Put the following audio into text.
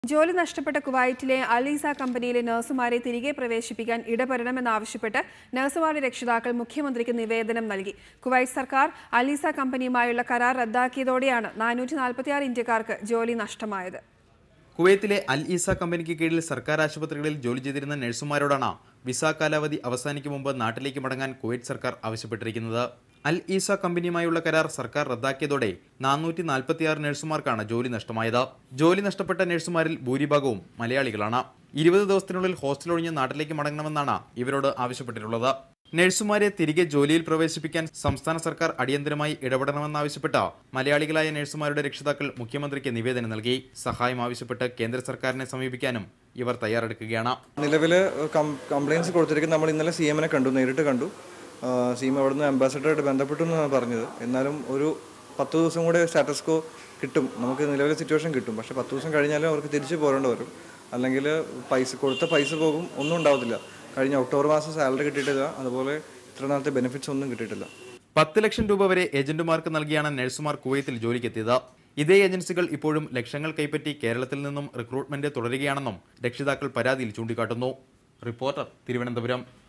ജോലി നഷ്ടപ്പെട്ട കുവൈറ്റിലെ അലീസ കമ്പനിയിലെ നഴ്സുമാരെ തിരികെ പ്രവേശിപ്പിക്കാൻ ഇടപെടണമെന്നാവശ്യപ്പെട്ട് നഴ്സുമാരുടെ രക്ഷിതാക്കൾ മുഖ്യമന്ത്രിക്ക് നിവേദനം നൽകി കുവൈറ്റ് സർക്കാർ അലീസ കമ്പനിയുമായുള്ള കരാർ റദ്ദാക്കിയതോടെയാണ് നാനൂറ്റി നാൽപ്പത്തിയാറ് ഇന്ത്യക്കാർക്ക് ജോലി നഷ്ടമായത് കുവൈത്തിലെ അൽ ഈസ കമ്പനിക്ക് കീഴിൽ സർക്കാർ ആശുപത്രികളിൽ ജോലി ചെയ്തിരുന്ന നഴ്സുമാരോടാണ് വിസ കാലാവധി അവസാനിക്കും മുമ്പ് നാട്ടിലേക്ക് മടങ്ങാൻ കുവൈറ്റ് സർക്കാർ ആവശ്യപ്പെട്ടിരിക്കുന്നത് അൽ ഈസ കമ്പനിയുമായുള്ള കരാർ സർക്കാർ റദ്ദാക്കിയതോടെ നാനൂറ്റി നാൽപ്പത്തിയാറ് നഴ്സുമാർക്കാണ് ജോലി നഷ്ടമായത് ജോലി നഷ്ടപ്പെട്ട നഴ്സുമാരിൽ ഭൂരിഭാഗവും മലയാളികളാണ് ഇരുപത് ദിവസത്തിനുള്ളിൽ ഹോസ്റ്റൽ ഒഴിഞ്ഞ് നാട്ടിലേക്ക് മടങ്ങണമെന്നാണ് ഇവരോട് ആവശ്യപ്പെട്ടിട്ടുള്ളത് നഴ്സുമാരെ തിരികെ ജോലിയിൽ പ്രവേശിപ്പിക്കാൻ സംസ്ഥാന സർക്കാർ അടിയന്തരമായി ഇടപെടണമെന്നാവശ്യപ്പെട്ട് മലയാളികളായ നഴ്സുമാരുടെ രക്ഷിതാക്കൾ മുഖ്യമന്ത്രിക്ക് നിവേദനം നൽകി സഹായം ആവശ്യപ്പെട്ട് കേന്ദ്ര സർക്കാരിനെ സമീപിക്കാനും ഇവർ തയ്യാറെടുക്കുകയാണ് നിലവിൽ കംപ്ലയിൻസ് കൊടുത്തിരിക്കുന്നത് നമ്മൾ ഇന്നലെ സി എമ്മിനെ കണ്ടു നേരിട്ട് കണ്ടു സി എം അവിടെ നിന്ന് അംബാസഡറായിട്ട് ബന്ധപ്പെട്ടു എന്നാണ് പറഞ്ഞത് എന്നാലും ഒരു പത്ത് ദിവസം കൂടെ സ്റ്റാറ്റസ് കോ കിട്ടും നമുക്ക് നിലവിലെ സിറ്റുവേഷൻ കിട്ടും പക്ഷേ പത്ത് ദിവസം കഴിഞ്ഞാലും അവർക്ക് തിരിച്ചു പോരേണ്ടി വരും അല്ലെങ്കിൽ പൈസ കൊടുത്ത പൈസ പോകും ഒന്നും ഉണ്ടാവത്തില്ല കഴിഞ്ഞ ഒക്ടോബർ മാസം സാലറി കിട്ടിയിട്ടില്ല അതുപോലെ ഇത്ര നാളത്തെ ബെനിഫിറ്റ്സ് ഒന്നും കിട്ടിയിട്ടില്ല പത്ത് ലക്ഷം രൂപ വരെ ഏജന്റുമാർക്ക് നൽകിയാണ് നഴ്സുമാർ കുവൈത്തിൽ ജോലിക്കെത്തിയത് ഇതേ ഏജൻസികൾ ഇപ്പോഴും ലക്ഷങ്ങൾ കൈപ്പറ്റി കേരളത്തിൽ നിന്നും റിക്രൂട്ട്മെന്റ് തുടരുകയാണെന്നും രക്ഷിതാക്കൾ പരാതിയിൽ ചൂണ്ടിക്കാട്ടുന്നു റിപ്പോർട്ടർ തിരുവനന്തപുരം